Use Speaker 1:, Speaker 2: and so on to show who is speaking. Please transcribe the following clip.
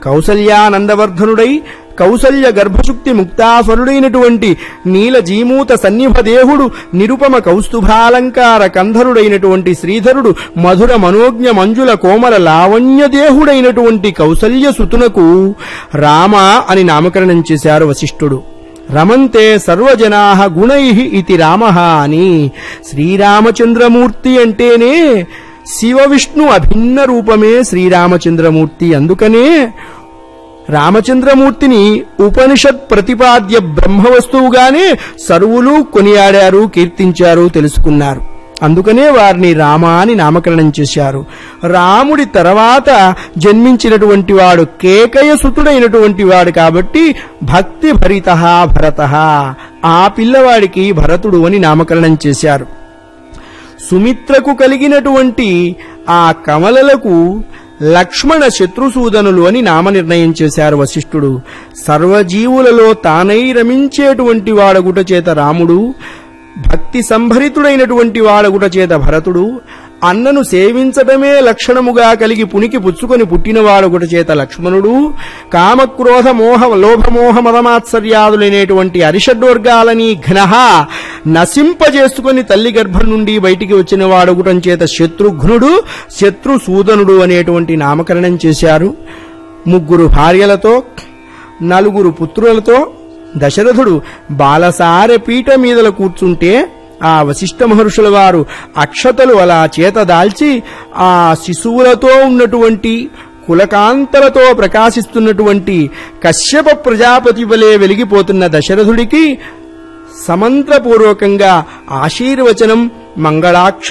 Speaker 1: కౌసల్యానందవర్ధనుడై కౌసల్య గర్భశుక్తి ముక్తాఫరుడైనటువంటి నీలజీమూత సన్నిభదేహుడు నిరుపమ కౌస్తుభాలంకార కంధరుడైనటువంటి శ్రీధరుడు మధుర మనోజ్ఞ మంజుల కోమల లావణ్యదేహుడైనటువంటి కౌసల్య సుతునకు రామ అని నామకరణం చేశారు వశిష్ఠుడు రమంతే సర్వజనా గుణై ఇది రామ అని శ్రీరామచంద్రమూర్తి అంటేనే శివ విష్ణు అభిన్న రూపమే శ్రీరామచంద్రమూర్తి అందుకనే రామచంద్రమూర్తిని ఉపనిషత్ ప్రతిపాద్య బ్రహ్మవస్తువుగానే సర్వులు కొనియాడారు కీర్తించారు తెలుసుకున్నారు అందుకనే వారిని రామ అని నామకరణం చేశారు రాముడి తర్వాత జన్మించినటువంటి వాడు కేకయసుతుడైనటువంటి వాడు కాబట్టి భక్తి భరిత భరత ఆ పిల్లవాడికి భరతుడు అని నామకరణం చేశారు సుమిత్రకు కలిగినటువంటి ఆ కమలలకు లక్ష్మణ శత్రుసూదనులు అని నామనిర్ణయం చేశారు వశిష్ఠుడు సర్వజీవులలో తానై రమించేటువంటి వాడగుట చేత రాముడు భక్తి సంభరితుడైనటువంటి వాడగుట చేత భరతుడు అన్నను సేవించటమే లక్షణముగా కలిగి పునికి పుచ్చుకొని పుట్టినవాడొకటి చేత లక్ష్మణుడు కామక్రోధ మోహ లోభమోహ మదమాత్సర్యాదులైనటువంటి అరిషడ్వర్గాలని ఘ్నహ నశింపజేసుకొని తల్లి గర్భం నుండి బయటికి వచ్చిన వాడొకటం చేత శత్రుఘ్నుడు శత్రుసూదనుడు అనేటువంటి నామకరణం చేశారు ముగ్గురు భార్యలతో నలుగురు పుత్రులతో దశరథుడు బాలసారె పీట మీదల కూర్చుంటే ఆ వశిష్ఠ మహర్షుల వారు అక్షతలు అలా చేత దాల్చి ఆ శిశువులతో ఉన్నటువంటి కులకాంతలతో ప్రకాశిస్తున్నటువంటి కశ్యప ప్రజాపతి వలె వెలిగిపోతున్న దశరథుడికి సమంత్రపూర్వకంగా ఆశీర్వచనం మంగళాక్ష